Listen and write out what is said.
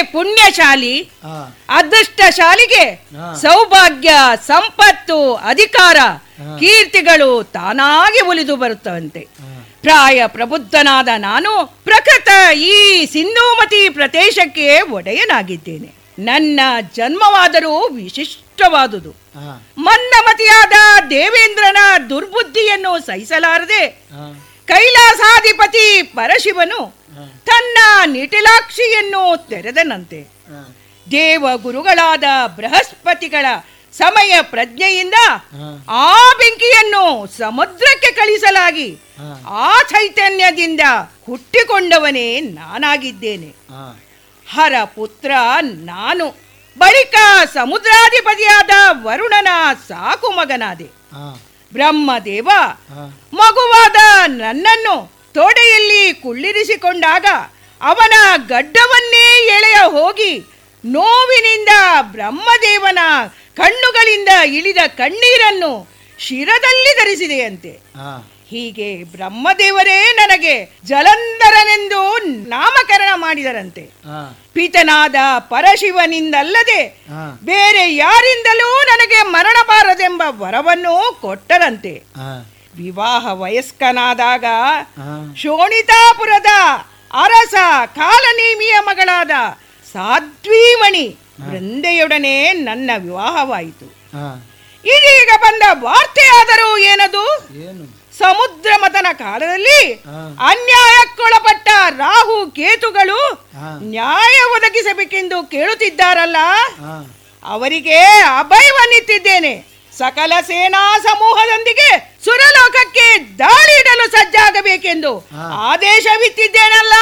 ಪುಣ್ಯಶಾಲಿ ಹಾ ಅದೃಷ್ಟಶಾಲಿಗೆ ಹಾ. ಸೌಭಾಗ್ಯ ಸಂಪತ್ತು ಅಧಿಕಾರ ಹಾ. ಕೀರ್ತಿಗಳು ತಾನಾಗಿ ಒಲಿದು ಬರುತ್ತವಂತೆ ಹಾ ಪ್ರಾಯ ಪ್ರಬುದ್ಧನಾದ ನಾನು ಪ್ರಕೃತ ಈ ಸಿಂಧೂಮತಿ ಪ್ರದೇಶಕ್ಕೆ ಒಡೆಯನಾಗಿದ್ದೇನೆ ನನ್ನ ಜನ್ಮವಾದರೂ ವಿಶಿಷ್ಟವಾದುದು ಹಾ ಮಂದಮತಿಯಾದ ದೇವೇಂದ್ರನ ದುರ್ಬುದ್ಧಿಯನ್ನು ಸಹಿಸಲಾರದೆ ಹಾ ಕೈಲಾಸಾಧಿಪತಿ ಪರಶಿವನು ಹಾ ತನ್ನ ನಿಟಿಲಾಕ್ಷಿಯನ್ನು ತೆರೆದನಂತೆ ಹಾ ದೇವ ಗುರುಗಳಾದ ಬೃಹಸ್ಪತಿಗಳ ಸಮಯ ಪ್ರಜ್ಞೆಯಿಂದ ಹಾ ಆ ಬೆಂಕಿಯನ್ನು ಸಮುದ್ರಕ್ಕೆ ಕಳಿಸಲಾಗಿ ಹಾ ಆ ಚೈತನ್ಯದಿಂದ ಹುಟ್ಟಿಕೊಂಡವನೇ ನಾನಾಗಿದ್ದೇನೆ ಹಾ ಹರ ಪುತ್ರ ನಾನು ಬಳಿಕ ಸಮುದ್ರಾಧಿಪತಿಯಾದ ವರುಣನ ಸಾಕು ಮಗನಾದೆ ಹಾ ಬ್ರಹ್ಮದೇವ ಹಾ ಮಗುವಾದ ನನ್ನನ್ನು ತೊಡೆಯಲ್ಲಿ ಕುಳ್ಳಿರಿಸಿಕೊಂಡಾಗ ಅವನ ಗಡ್ಡವನ್ನೇ ಎಳೆಯ ಹೋಗಿ ನೋವಿನಿಂದ ಬ್ರಹ್ಮದೇವನ ಕಣ್ಣುಗಳಿಂದ ಇಳಿದ ಕಣ್ಣೀರನ್ನು ಶಿರದಲ್ಲಿ ಧರಿಸಿದೆಯಂತೆ ಹಾ ಹೀಗೆ ಬ್ರಹ್ಮದೇವರೇ ನನಗೆ ಜಲಂಧರನೆಂದು ನಾಮಕರಣ ಮಾಡಿದರಂತೆ ಹಾ ಪಿತನಾದ ಪರಶಿವನಿಂದಲ್ಲದೆ ಹಾ ಬೇರೆ ಯಾರಿಂದಲೂ ನನಗೆ ಮರಣಬಾರದೆಂಬ ವರವನ್ನು ಕೊಟ್ಟರಂತೆ ಹಾ ವಿವಾಹ ವಯಸ್ಕನಾದಾಗ ಹಾ ಶೋಣಿತಾಪುರದ ಅರಸ ಕಾಲನೇಮಿಯ ಮಗಳಾದ ಸಾಧ್ವೀಮಣಿ ವೃಂದೆಯೊಡನೆ ನನ್ನ ವಿವಾಹವಾಯಿತು ಹಾ ಇದೀಗ ಬಂದ ವಾರ್ತೆಯಾದರೂ ಏನದು ಏನು ಸಮುದ್ರ ಮತನ ಕಾಲದಲ್ಲಿ ಹಾ ಅನ್ಯಾಯಕ್ಕೊಳಪಟ್ಟ ರಾಹು ಕೇತುಗಳು ಹಾ ನ್ಯಾಯ ಒದಗಿಸಬೇಕೆಂದು ಕೇಳುತ್ತಿದ್ದಾರಲ್ಲ ಹಾ ಅವರಿಗೆ ಅಭಯವನ್ನಿತ್ತಿದ್ದೇನೆ ಸಕಲ ಸೇನಾ ಸಮೂಹದೊಂದಿಗೆ ಸುರಲೋಕಕ್ಕೆ ದಾಳಿ ಇಡಲು ಸಜ್ಜಾಗಬೇಕೆಂದು ಹಾ. ಆದೇಶವಿತ್ತಿದ್ದೇನಲ್ಲ